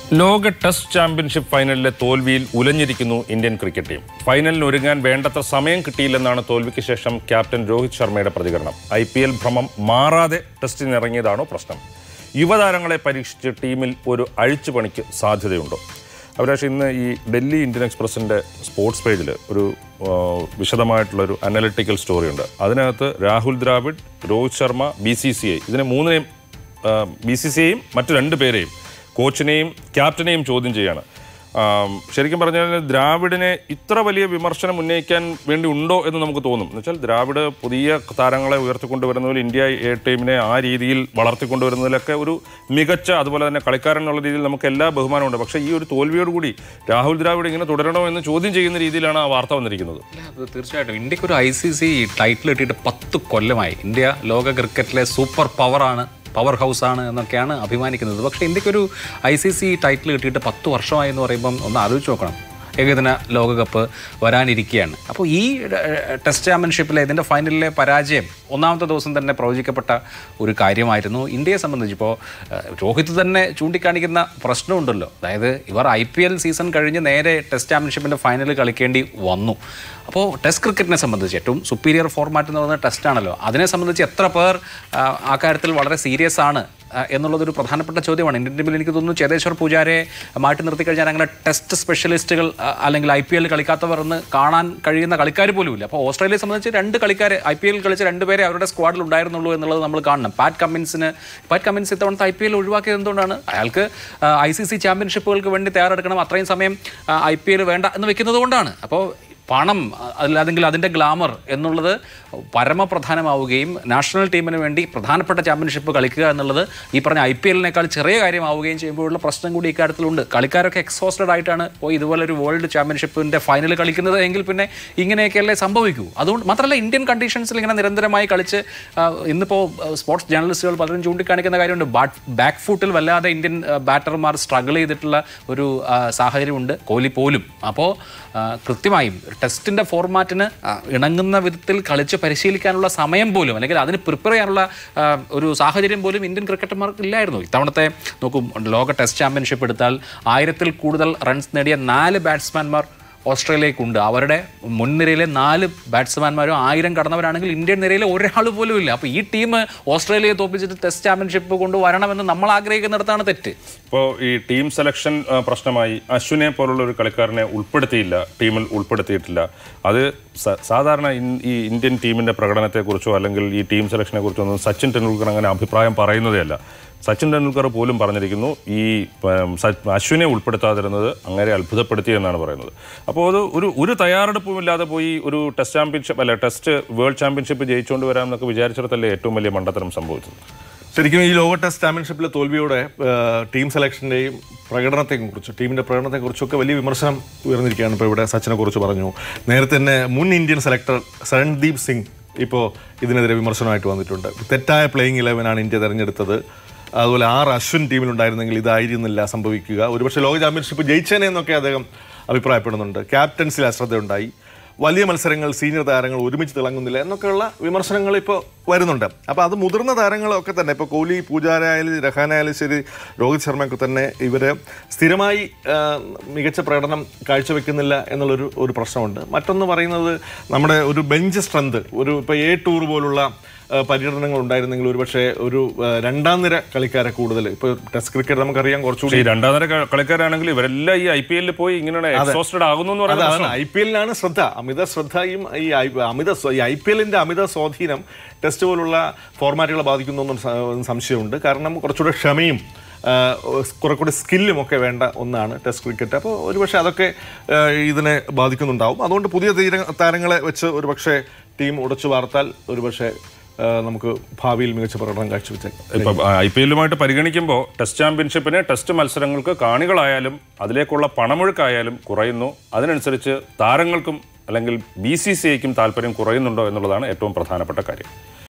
ലോക test championship ഫൈനലിലെ തോൽവിയിൽ ഉലഞ്ഞിരിക്കുന്നു ഇന്ത്യൻ ക്രിക്കറ്റ് ടീം ഫൈനലിന് ഒരുങ്ങാൻ വേണ്ടത്ര സമയം കിട്ടിയില്ലെന്നാണ് തോൽവിക്ക് ശേഷം ക്യാപ്റ്റൻ രോഹിത് ശർമ്മയുടെ പ്രതികരണം ഐ പി എൽ ഭ്രമം മാറാതെ ടെസ്റ്റിനിറങ്ങിയതാണോ പ്രശ്നം യുവതാരങ്ങളെ പരീക്ഷിച്ച് ടീമിൽ ഒരു അഴിച്ചുപണിക്ക് സാധ്യതയുണ്ടോ അഭിലാഷ് ഇന്ന് ഈ ഡൽഹി ഇന്ത്യൻ എക്സ്പ്രസിൻ്റെ സ്പോർട്സ് പേജിൽ ഒരു ആ, വിശദമായിട്ടുള്ള ഒരു അനലിറ്റിക്കൽ സ്റ്റോറിയുണ്ട് അതിനകത്ത് Rahul Dravid Rohit Sharma B C C I ഇതിനെ മൂന്നിനെയും ബി സി സി ഐയും മറ്റു രണ്ട് പേരെയും കോച്ചിനെയും ക്യാപ്റ്റനെയും ചോദ്യം ചെയ്യാണ് ആം, ശരിക്കും പറഞ്ഞാൽ ദ്രാവിഡിനെ ഇത്ര വലിയ വിമർശനം ഉന്നയിക്കാൻ വേണ്ടി ഉണ്ടോ എന്ന് നമുക്ക് തോന്നും എന്ന് വെച്ചാൽ ദ്രാവിഡ് പുതിയ താരങ്ങളെ ഉയർത്തിക്കൊണ്ടുവരുന്നതിൽ ഇന്ത്യ എ ടീമിനെ ആ രീതിയിൽ വളർത്തിക്കൊണ്ടുവരുന്നതിലൊക്കെ ഒരു മികച്ച അതുപോലെ തന്നെ കളിക്കാരൻ എന്നുള്ള രീതിയിൽ നമുക്ക് എല്ലാ ബഹുമാനമുണ്ട് പക്ഷേ ഈ ഒരു തോൽവിയോടുകൂടി രാഹുൽ ദ്രാവിഡ് ഇങ്ങനെ തുടരണോ എന്ന് ചോദ്യം ചെയ്യുന്ന രീതിയിലാണ് ആ വാർത്ത വന്നിരിക്കുന്നത് അല്ല, അത് തീർച്ചയായിട്ടും ഇന്ത്യക്ക് ഒരു ഐ സി സി ടൈറ്റിൽ കിട്ടിയിട്ട് പത്ത് കൊല്ലമായി ഇന്ത്യ ലോക ക്രിക്കറ്റിലെ സൂപ്പർ പവറാണ് പവർ ഹൗസ് ആണ് എന്നൊക്കെയാണ് അഭിമാനിക്കുന്നത് പക്ഷേ ഇന്ത്യക്കൊരു ഐ സി സി ടൈറ്റിൽ കിട്ടിയിട്ട് പത്ത് വർഷമായി എന്ന് പറയുമ്പം ഒന്ന് ആലോചിച്ച് നോക്കണം ഏകദിന ലോകകപ്പ് വരാനിരിക്കുകയാണ് അപ്പോൾ ഈ ഏഹ്, ടെസ്റ്റ് ചാമ്പ്യൻഷിപ്പിലെ ഇതിൻ്റെ ഫൈനലിലെ പരാജയം ഒന്നാമത്തെ ദിവസം തന്നെ പ്രവചിക്കപ്പെട്ട ഒരു കാര്യമായിരുന്നു ഇന്ത്യയെ സംബന്ധിച്ച് ഇപ്പോൾ ഏഹ്, രോഹിത് തന്നെ ചൂണ്ടിക്കാണിക്കുന്ന പ്രശ്നമുണ്ടല്ലോ അതായത് ഇവർ ഐ പി എൽ സീസൺ കഴിഞ്ഞ് നേരെ ടെസ്റ്റ് ചാമ്പ്യൻഷിപ്പിൻ്റെ ഫൈനൽ കളിക്കേണ്ടി വന്നു അപ്പോൾ ടെസ്റ്റ് ക്രിക്കറ്റിനെ സംബന്ധിച്ച് ഏറ്റവും സുപ്പീരിയർ ഫോർമാറ്റ് എന്ന് പറയുന്നത് ടെസ്റ്റ് ആണല്ലോ അതിനെ സംബന്ധിച്ച് എത്ര പേർ ആ, ആ കാര്യത്തിൽ വളരെ സീരിയസ് ആണ് ആ, എന്നുള്ളതൊരു പ്രധാനപ്പെട്ട ചോദ്യമാണ് ഇന്ത്യൻ ടീമിൽ എനിക്ക് തോന്നുന്നു ചേതേശ്വർ പൂജാരെ മാറ്റി നിർത്തി കഴിഞ്ഞാൽ അങ്ങനെ ടെസ്റ്റ് സ്പെഷ്യലിസ്റ്റുകൾ ആ, അല്ലെങ്കിൽ ഐ പി എൽ കളിക്കാത്തവർ എന്ന് കാണാൻ കഴിയുന്ന കളിക്കാർ പോലുമില്ല അപ്പോൾ ഓസ്ട്രേലിയയെ സംബന്ധിച്ച് രണ്ട് കളിക്കാർ ഐ പി എൽ കളിച്ച രണ്ടുപേരെ അവരുടെ സ്ക്വാഡിൽ ഉണ്ടായിരുന്നുള്ളൂ എന്നുള്ളത് നമ്മൾ കാണണം പാറ്റ് കമ്മിൻസിന് പാറ്റ് കമ്മിൻസ് ഇത്തവണത്തെ ഐ പി എൽ ഒഴിവാക്കിയത് എന്തുകൊണ്ടാണ് അയാൾക്ക് ഐ സി സി ചാമ്പ്യൻഷിപ്പുകൾക്ക് വേണ്ടി തയ്യാറെടുക്കണം അത്രയും സമയം ഐ പി എൽ വേണ്ട എന്ന് വെക്കുന്നത് കൊണ്ടാണ് അപ്പോൾ പണം അല്ലെങ്കിൽ അതിൻ്റെ ഗ്ലാമർ എന്നുള്ളത് പരമപ്രധാനമാവുകയും നാഷണൽ ടീമിന് വേണ്ടി പ്രധാനപ്പെട്ട ചാമ്പ്യൻഷിപ്പ് കളിക്കുക എന്നുള്ളത് ഈ പറഞ്ഞ ഐ പി എല്ലിനേക്കാൾ ചെറിയ കാര്യമാവുകയും ചെയ്യുമ്പോഴുള്ള പ്രശ്നം കൂടി ഇക്കാര്യത്തിലുണ്ട് കളിക്കാരൊക്കെ എക്സോസ്റ്റഡ് ആയിട്ടാണ് പോയി ഇതുപോലെ ഒരു വേൾഡ് ചാമ്പ്യൻഷിപ്പിൻ്റെ ഫൈനൽ കളിക്കുന്നത് എങ്കിൽ പിന്നെ ഇങ്ങനെയൊക്കെയല്ലേ സംഭവിക്കൂ അതുകൊണ്ട് മാത്രമല്ല ഇന്ത്യൻ കണ്ടീഷൻസിൽ ഇങ്ങനെ നിരന്തരമായി കളിച്ച് ആ, ഇന്നിപ്പോൾ സ്പോർട്സ് ജേർണലിസ്റ്റുകൾ പലരും ചൂണ്ടിക്കാണിക്കുന്ന കാര്യമുണ്ട് ബാറ്റ് ബാക്ക് ഫുട്ടിൽ വല്ലാതെ ഇന്ത്യൻ ആ, ബാറ്റർമാർ സ്ട്രഗിൾ ചെയ്തിട്ടുള്ള ഒരു ആ, സാഹചര്യമുണ്ട് കോഹ്ലി പോലും അപ്പോൾ ആ, കൃത്യമായും ടെസ്റ്റിൻ്റെ ഫോർമാറ്റിന് ആ, ഇണങ്ങുന്ന വിധത്തിൽ കളിച്ച് പരിശീലിക്കാനുള്ള സമയം പോലും അല്ലെങ്കിൽ അതിന് പ്രിപ്പയർ ചെയ്യാനുള്ള ആ, ഒരു സാഹചര്യം പോലും ഇന്ത്യൻ ക്രിക്കറ്റർമാർക്ക് ഇല്ലായിരുന്നു ഇത്തവണത്തെ നോക്കും ലോക ടെസ്റ്റ് ചാമ്പ്യൻഷിപ്പ് എടുത്താൽ ആയിരത്തിൽ കൂടുതൽ റൺസ് നേടിയ നാല് ബാറ്റ്സ്മാൻമാർ ഓസ്ട്രേലിയക്കുണ്ട് അവരുടെ മുൻനിരയിലെ നാല് ബാറ്റ്സ്മാൻമാരും ആയിരം കടന്നവരാണെങ്കിൽ ഇന്ത്യൻ നിരയിലെ ഒരാൾ പോലും ഇല്ല അപ്പോൾ ഈ ടീം ഓസ്ട്രേലിയയെ തോപ്പിച്ചിട്ട് ടെസ്റ്റ് ചാമ്പ്യൻഷിപ്പ് കൊണ്ടുവരണമെന്ന് നമ്മൾ ആഗ്രഹിക്കുന്നിടത്താണ് തെറ്റ് ഇപ്പോൾ ഈ ടീം സെലക്ഷൻ ആ, പ്രശ്നമായി അശ്വിനെ പോലുള്ള ഒരു കളിക്കാരനെ ഉൾപ്പെടുത്തിയില്ല ടീമിൽ ഉൾപ്പെടുത്തിയിട്ടില്ല അത് സ- സാധാരണ ഇൻ- ഈ ഇന്ത്യൻ ടീമിന്റെ പ്രകടനത്തെക്കുറിച്ചോ അല്ലെങ്കിൽ ഈ ടീം സെലക്ഷനെ കുറിച്ചോ ഒന്നും സച്ചിൻ ടെണ്ടുൽക്കർ അങ്ങനെ അഭിപ്രായം പറയുന്നതേയല്ല സച്ചിൻ ടെണ്ടുൽക്കർ പോലും പറഞ്ഞിരിക്കുന്നു ഈ ഉം, സ- അശ്വിനെ ഉൾപ്പെടുത്താതിരുന്നത് അങ്ങനെ അത്ഭുതപ്പെടുത്തി എന്നാണ് പറയുന്നത് അപ്പോൾ അത് ഒരു ഒരു തയ്യാറെടുപ്പും ഇല്ലാതെ പോയി ഒരു ടെസ്റ്റ് ചാമ്പ്യൻഷിപ്പ് അല്ല ടെസ്റ്റ് വേൾഡ് ചാമ്പ്യൻഷിപ്പ് ജയിച്ചുകൊണ്ട് വരാം എന്നൊക്കെ വിചാരിച്ചിടത്തല്ലേ ഏറ്റവും വലിയ മണ്ടത്തരം സംഭവിച്ചത് ശരിക്കും ഈ ലോക ടെസ്റ്റ് ചാമ്പ്യൻഷിപ്പിലെ തോൽവിയോടെ ഏഹ്, ടീം സെലക്ഷൻ്റെയും പ്രകടനത്തെയും കുറിച്ച് ടീമിന്റെ പ്രകടനത്തെ കുറിച്ചൊക്കെ വലിയ വിമർശനം ഉയർന്നിരിക്കുകയാണ് ഇപ്പോൾ ഇവിടെ സച്ചിനെ കുറിച്ച് പറഞ്ഞു നേരത്തെ തന്നെ മുൻ ഇന്ത്യൻ സെലക്ടർ സരൺദീപ് സിംഗ് ഇപ്പോൾ ഇതിനെതിരെ വിമർശനമായിട്ട് വന്നിട്ടുണ്ട് തെറ്റായ പ്ലേയിങ് ഇലവനാണ് ഇന്ത്യ തിരഞ്ഞെടുത്തത് അതുപോലെ ആറ് അശ്വിൻ ടീമിലുണ്ടായിരുന്നെങ്കിൽ ഇതായിരുന്നില്ല സംഭവിക്കുക ഒരുപക്ഷെ ലോക ചാമ്പ്യൻഷിപ്പ് ജയിച്ചേനെ എന്നൊക്കെ അദ്ദേഹം അഭിപ്രായപ്പെടുന്നുണ്ട് ക്യാപ്റ്റൻസിൽ അശ്രദ്ധയുണ്ടായി വലിയ മത്സരങ്ങൾ സീനിയർ താരങ്ങൾ ഒരുമിച്ച് തിളങ്ങുന്നില്ല എന്നൊക്കെയുള്ള വിമർശനങ്ങൾ ഇപ്പോൾ വരുന്നുണ്ട് അപ്പോൾ അത് മുതിർന്ന താരങ്ങളൊക്കെ തന്നെ ഇപ്പോൾ കോഹ്ലി പൂജാരായാലും രഹാനായാലും ശരി രോഹിത് ശർമ്മയൊക്കെ തന്നെ ഇവർ സ്ഥിരമായി ആ, മികച്ച പ്രകടനം കാഴ്ചവെക്കുന്നില്ല എന്നുള്ളൊരു ഒരു പ്രശ്നമുണ്ട് മറ്റൊന്ന് പറയുന്നത് നമ്മുടെ ഒരു ബെഞ്ച് സ്ട്രെങ്ത് ഒരു ഇപ്പോൾ എ ടൂർ പോലുള്ള ആ, പര്യടനങ്ങൾ ഉണ്ടായിരുന്നെങ്കിൽ ഒരുപക്ഷെ ഒരു ആ, രണ്ടാം നിര കളിക്കാരെ കൂടുതൽ ഇപ്പോൾ ടെസ്റ്റ് ക്രിക്കറ്റ് നമുക്കറിയാം കുറച്ചുകൂടി പക്ഷേ ഈ രണ്ടാം നിര ക- കളിക്കാരാണെങ്കിൽ ഇവരെല്ലാം ഈ ഐ പി എല്ലിൽ പോയി ഇങ്ങനെ എക്സോസ്റ്റഡ് ആകുന്നു എന്ന് പറയുന്നത് അതാണ് ഐ പി എല്ലിനാണ് ശ്രദ്ധ അമിത ശ്രദ്ധയും ഈ ഐ- അമിത സ്വ- ഈ ഐ പി എല്ലിന്റെ അമിത സ്വാധീനം ടെസ്റ്റ് പോലുള്ള ഫോർമാറ്റുകളെ ബാധിക്കുന്നു എന്നും സ- സംശയമുണ്ട് കാരണം കുറച്ചുകൂടെ ക്ഷമയും ആ, കുറെ കൂടി സ്കില്ലും ഒക്കെ വേണ്ട ഒന്നാണ് ടെസ്റ്റ് ക്രിക്കറ്റ് അപ്പോൾ ഒരുപക്ഷെ അതൊക്കെ ആ, ഇതിനെ ബാധിക്കുന്നുണ്ടാവും അതുകൊണ്ട് പുതിയ തീര- താരങ്ങളെ വെച്ച് ഒരുപക്ഷെ ടീം ഉടച്ചു വാർത്താൽ ഒരുപക്ഷെ ആ, നമുക്ക് ഭാവിയിൽ മികച്ച പ്രകടനം കാഴ്ചവെച്ചേക്കാം ഇപ്പൊ ഐ പി എല്ലുമായിട്ട് പരിഗണിക്കുമ്പോൾ ടെസ്റ്റ് ചാമ്പ്യൻഷിപ്പിന് ടെസ്റ്റ് മത്സരങ്ങൾക്ക് കാണികളായാലും അതിലേക്കുള്ള പണമൊഴുക്കായാലും കുറയുന്നു അതിനനുസരിച്ച് താരങ്ങൾക്കും അല്ലെങ്കിൽ ബി സി സി ഐക്കും താല്പര്യം കുറയുന്നുണ്ടോ എന്നുള്ളതാണ് ഏറ്റവും പ്രധാനപ്പെട്ട കാര്യം